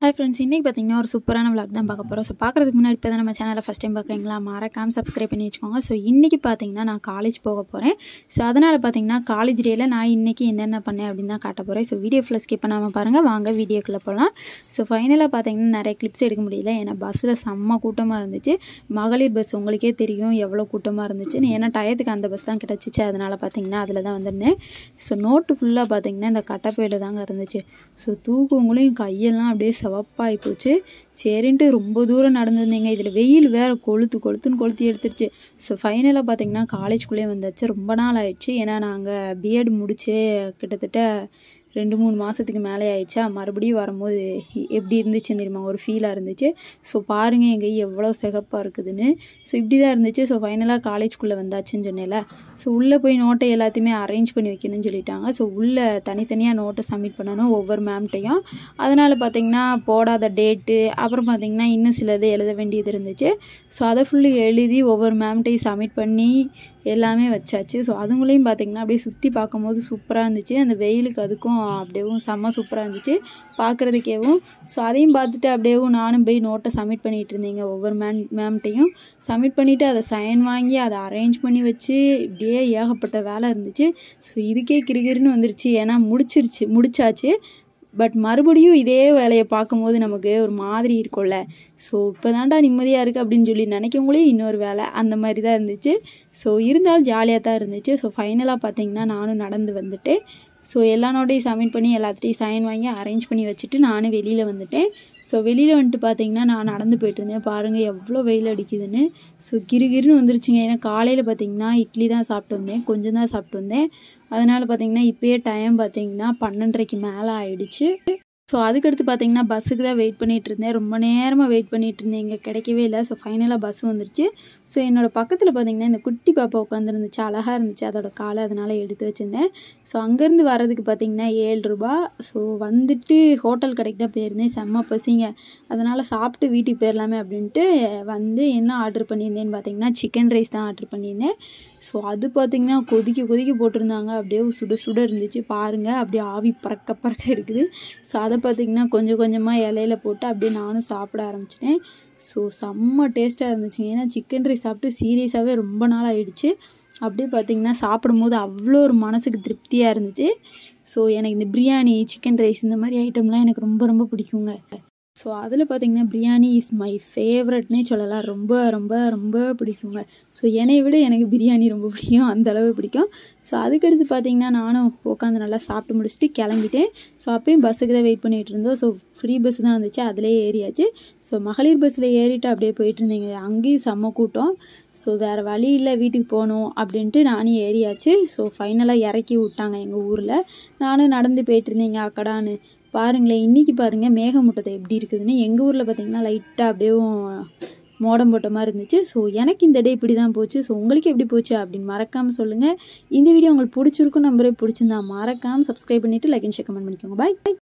hi friends இன்றைக்கி பார்த்தீங்கன்னா ஒரு சூப்பரான vlog தான் பார்க்க போகிறோம் ஸோ பார்க்குறதுக்கு முன்னாடி இப்போ தான் நம்ம சேனலை ஃபஸ்ட் டைம் பார்க்குறீங்களா மறக்காம சப்ஸ்கிரைப் பண்ணி வச்சுக்கோங்க ஸோ இன்றைக்கி பார்த்தீங்கன்னா நான் காலேஜ் போக போகிறேன் ஸோ அதனால் பார்த்தீங்கன்னா காலேஜ் டேயில் நான் இன்றைக்கி என்னென்ன பண்ணேன் அப்படின்னு தான் காட்ட போகிறேன் ஸோ வீடியோ ஃபுல்லாக ஸ்கிப் பண்ணாமல் பாருங்கள் வாங்க வீடியோக்குள்ளே போகலாம் ஸோ ஃபைனலாக பார்த்தீங்கன்னா நிறைய கிளிப்ஸ் எடுக்க முடியல ஏன்னா பஸ்ஸில் செம்ம கூட்டமாக இருந்துச்சு மகளிர் பஸ் உங்களுக்கே தெரியும் எவ்வளோ கூட்டமாக இருந்துச்சு ஏன்னா டயத்துக்கு அந்த பஸ் தான் கிடச்சிச்சு அதனால் பார்த்தீங்கன்னா அதில் தான் வந்திருந்தேன் ஸோ நோட்டு ஃபுல்லாக பார்த்தீங்கன்னா இந்த கட்டப்பையில் தாங்க இருந்துச்சு ஸோ தூக்கவங்களையும் கையெல்லாம் அப்படியே சிவப்பாகி போச்சு சரின்ட்டு ரொம்ப தூரம் நடந்துருந்தீங்க இதில் வெயில் வேறு கொளுத்து கொளுத்துன்னு கொளுத்தி எடுத்துருச்சு ஸோ ஃபைனலாக பார்த்தீங்கன்னா காலேஜ்குள்ளேயே வந்தாச்சு ரொம்ப நாள் ஆயிடுச்சு ஏன்னா நாங்கள் பிஎட் முடிச்சு கிட்டத்தட்ட ரெண்டு மூணு மாதத்துக்கு மேலே ஆயிடுச்சா மறுபடியும் வரும்போது எப்படி இருந்துச்சுன்னு தெரியுமா ஒரு ஃபீலாக இருந்துச்சு ஸோ பாருங்கள் எங்கள் கை எவ்வளோ சிகப்பாக இருக்குதுன்னு ஸோ இப்படி தான் இருந்துச்சு ஸோ ஃபைனலாக காலேஜ்குள்ளே வந்தாச்சுன்னு சொன்னேன்ல ஸோ உள்ளே போய் நோட்டை எல்லாத்தையுமே அரேஞ்ச் பண்ணி வைக்கணும்னு சொல்லிட்டாங்க ஸோ உள்ளே தனித்தனியாக நோட்டை சப்மிட் பண்ணணும் ஒவ்வொரு மேம்கிட்டையும் அதனால் பார்த்திங்கன்னா போடாத டேட்டு அப்புறம் பார்த்திங்கன்னா இன்னும் சிலது எழுத வேண்டியது இருந்துச்சு ஸோ அதை ஃபுல்லு எழுதி ஒவ்வொரு மேம்கிட்டையும் சப்மிட் பண்ணி எல்லாமே வச்சாச்சு ஸோ அதுங்களையும் பார்த்திங்கன்னா அப்படியே சுற்றி பார்க்கும்போது சூப்பராக இருந்துச்சு அந்த வெயிலுக்கு அதுக்கும் அப்படியேவும் செம்ம சூப்பராக இருந்துச்சு பார்க்குறதுக்கேவும் ஸோ அதையும் பார்த்துட்டு அப்படியேவும் நானும் போய் நோட்டை சப்மிட் பண்ணிகிட்டு இருந்தீங்க ஒவ்வொரு மேம் மேம்கிட்டையும் சப்மிட் பண்ணிவிட்டு அதை சைன் வாங்கி அதை அரேஞ்ச் பண்ணி வச்சு இப்படியே ஏகப்பட்ட வேலை இருந்துச்சு ஸோ இதுக்கே கிருகிருன்னு வந்துருச்சு ஏன்னா முடிச்சிருச்சு முடிச்சாச்சு பட் மறுபடியும் இதே வேலையை பார்க்கும்போது நமக்கு ஒரு மாதிரி இருக்கும்ல ஸோ இப்போ தாண்டா நிம்மதியாக இருக்குது அப்படின்னு சொல்லி நினைக்கவங்களே இன்னொரு வேலை அந்த மாதிரி தான் இருந்துச்சு ஸோ இருந்தாலும் ஜாலியாக தான் இருந்துச்சு ஸோ ஃபைனலாக பார்த்தீங்கன்னா நானும் நடந்து வந்துட்டேன் ஸோ எல்லா நோட்டையும் சப்மிட் பண்ணி எல்லாத்தையும் சைன் வாங்கி அரேஞ்ச் பண்ணி வச்சுட்டு நானும் வெளியில் வந்துட்டேன் ஸோ வெளியில் வந்துட்டு பார்த்தீங்கன்னா நான் நடந்து போயிட்டு இருந்தேன் பாருங்கள் எவ்வளோ வெயில் அடிக்குதுன்னு ஸோ கிருகிருன்னு வந்துருச்சுங்க ஏன்னா காலையில் பார்த்தீங்கன்னா இட்லி தான் சாப்பிட்டு வந்தேன் கொஞ்சம் தான் சாப்பிட்டு வந்தேன் அதனால் பார்த்தீங்கன்னா இப்போயே டைம் பார்த்தீங்கன்னா பன்னெண்டரைக்கு மேலே ஆயிடுச்சு ஸோ அதுக்கடுத்து பார்த்தீங்கன்னா பஸ்ஸுக்கு தான் வெயிட் பண்ணிகிட்டு இருந்தேன் ரொம்ப நேரமாக வெயிட் பண்ணிகிட்டு இருந்தேன் இங்கே கிடைக்கவே இல்லை ஸோ ஃபைனலாக பஸ் வந்துருச்சு ஸோ என்னோடய பக்கத்தில் பார்த்தீங்கன்னா இந்த குட்டி பாப்பா உட்காந்துருந்துச்சு அழகாக இருந்துச்சு அதோட காலை அதனால் எடுத்து வச்சுருந்தேன் ஸோ அங்கேருந்து வரதுக்கு பார்த்தீங்கன்னா ஏழு ரூபா ஸோ வந்துட்டு ஹோட்டல் கடைக்கு தான் போயிருந்தேன் செம்ம பசிங்க அதனால் சாப்பிட்டு வீட்டுக்கு போயிடலாமே அப்படின்ட்டு வந்து என்ன ஆர்டர் பண்ணியிருந்தேன்னு பார்த்தீங்கன்னா சிக்கன் ரைஸ் தான் ஆர்டர் பண்ணியிருந்தேன் ஸோ அது பார்த்திங்கன்னா கொதிக்க கொதிக்க போட்டிருந்தாங்க அப்படியே சுட சுட இருந்துச்சு பாருங்கள் அப்படியே ஆவி பறக்க பறக்க இருக்குது ஸோ அதை பார்த்திங்கன்னா கொஞ்சம் கொஞ்சமாக இலையில போட்டு அப்படியே நானும் சாப்பிட ஆரம்பிச்சிட்டேன் ஸோ செம்ம டேஸ்ட்டாக இருந்துச்சுங்க ஏன்னா சிக்கன் ரைஸ் சாப்பிட்டு சீரியஸாகவே ரொம்ப நாள் ஆயிடுச்சு அப்படியே பார்த்திங்கன்னா சாப்பிடும்போது அவ்வளோ ஒரு மனசுக்கு திருப்தியாக இருந்துச்சு ஸோ எனக்கு இந்த பிரியாணி சிக்கன் ரைஸ் இந்த மாதிரி ஐட்டம்லாம் எனக்கு ரொம்ப ரொம்ப பிடிக்குங்க ஸோ அதில் பார்த்திங்கன்னா பிரியாணி இஸ் மை ஃபேவரட்னே சொல்லலாம் ரொம்ப ரொம்ப ரொம்ப பிடிக்குங்க ஸோ என்னை விட எனக்கு பிரியாணி ரொம்ப பிடிக்கும் அந்தளவு பிடிக்கும் ஸோ அதுக்கடுத்து பார்த்திங்கன்னா நானும் உட்காந்து நல்லா சாப்பிட்டு முடிச்சுட்டு கிளம்பிட்டேன் ஸோ அப்பயும் பஸ்ஸுக்கு தான் வெயிட் பண்ணிகிட்டு இருந்தோம் ஸோ ஃப்ரீ பஸ் தான் வந்துச்சு அதிலே ஏறியாச்சு ஸோ மகளிர் பஸ்ஸில் ஏறிட்டு அப்படியே போயிட்டு இருந்தீங்க அங்கேயும் செம்ம கூட்டம் ஸோ வேறு வழி இல்லை வீட்டுக்கு போகணும் அப்படின்ட்டு நானும் ஏறியாச்சு ஸோ ஃபைனலாக இறக்கி விட்டாங்க எங்கள் ஊரில் நானும் நடந்து போயிட்டு இருந்தீங்க அக்கடான்னு பாருங்களேன் இன்றைக்கி பாருங்கள் மேகமூட்டத்தை எப்படி இருக்குதுன்னு எங்கள் ஊரில் பார்த்திங்கன்னா லைட்டாக அப்படியே மோடம் போட்ட மாதிரி இருந்துச்சு ஸோ எனக்கு இந்த டே இப்படி தான் போச்சு ஸோ உங்களுக்கு எப்படி போச்சு அப்படின்னு மறக்காமல் சொல்லுங்கள் இந்த வீடியோ உங்களுக்கு பிடிச்சிருக்கும் நம்பரே பிடிச்சிருந்தா மறக்காமல் சப்ஸ்கிரைப் பண்ணிவிட்டு லைக் அண்ட் ஷேர் கமெண்ட் பண்ணிக்கோங்க பாய்